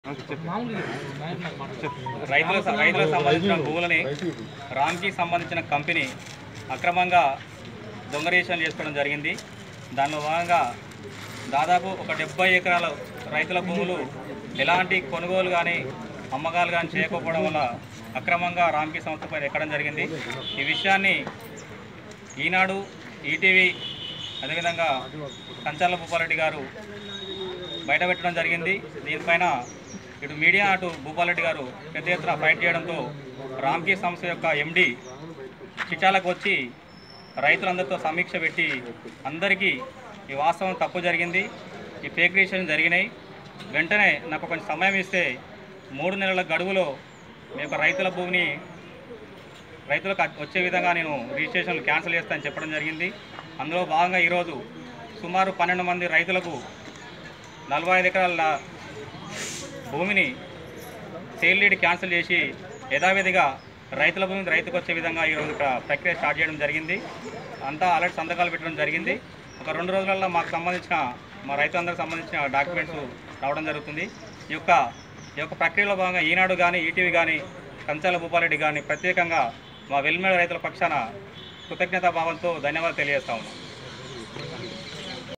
రైతుల రైతులకు సంబంధించిన భూములని రామ్కి సంబంధించిన కంపెనీ అక్రమంగా దొంగ రిజిస్ట్రేషన్ చేసుకోవడం జరిగింది దానిలో భాగంగా దాదాపు ఒక డెబ్బై ఎకరాల రైతుల భూములు ఎలాంటి కొనుగోలు కానీ అమ్మకాలు కానీ చేయకపోవడం వల్ల అక్రమంగా రామ్కి సంస్థ పైన ఎక్కడం జరిగింది ఈ విషయాన్ని ఈనాడు ఈటీవీ అదేవిధంగా కంచాల భూపారెడ్డి గారు బయట పెట్టడం జరిగింది దీనిపైన ఇటు మీడియా అటు భూపాలరెడ్డి గారు పెద్ద ఎత్తున ఫైట్ చేయడంతో రామ్కీ సంస్థ యొక్క ఎండి చిట్టాలకు వచ్చి రైతులందరితో సమీక్ష పెట్టి అందరికీ ఈ వాస్తవం తప్పు జరిగింది ఈ ఫేక్ రిజిస్ట్రేషన్ జరిగినాయి వెంటనే నాకు కొంచెం సమయం ఇస్తే మూడు నెలల గడువులో మీ యొక్క రైతుల భూమిని రైతులకు వచ్చే విధంగా నేను రిజిస్ట్రేషన్లు క్యాన్సిల్ చేస్తానని చెప్పడం జరిగింది అందులో భాగంగా ఈరోజు సుమారు పన్నెండు మంది రైతులకు నలభై ఐదు ఎకరాల భూమిని సేల్ డీడ్ క్యాన్సిల్ చేసి యథావిధిగా రైతుల భూమిని రైతుకు వచ్చే విధంగా ఈరోజు ఇక్కడ ప్రక్రియ స్టార్ట్ చేయడం జరిగింది అంతా ఆల్రెడీ సంతకాలు పెట్టడం జరిగింది ఒక రెండు రోజులలో మాకు సంబంధించిన మా రైతులందరికి సంబంధించిన డాక్యుమెంట్స్ రావడం జరుగుతుంది ఈ యొక్క ఈ యొక్క ప్రక్రియలో భాగంగా ఈనాడు కానీ ఈటీవీ కానీ కంచాల భూపారెడ్డి కానీ ప్రత్యేకంగా మా వెల్మేడ రైతుల పక్షాన కృతజ్ఞతా భావంతో ధన్యవాదాలు తెలియజేస్తా ఉన్నాం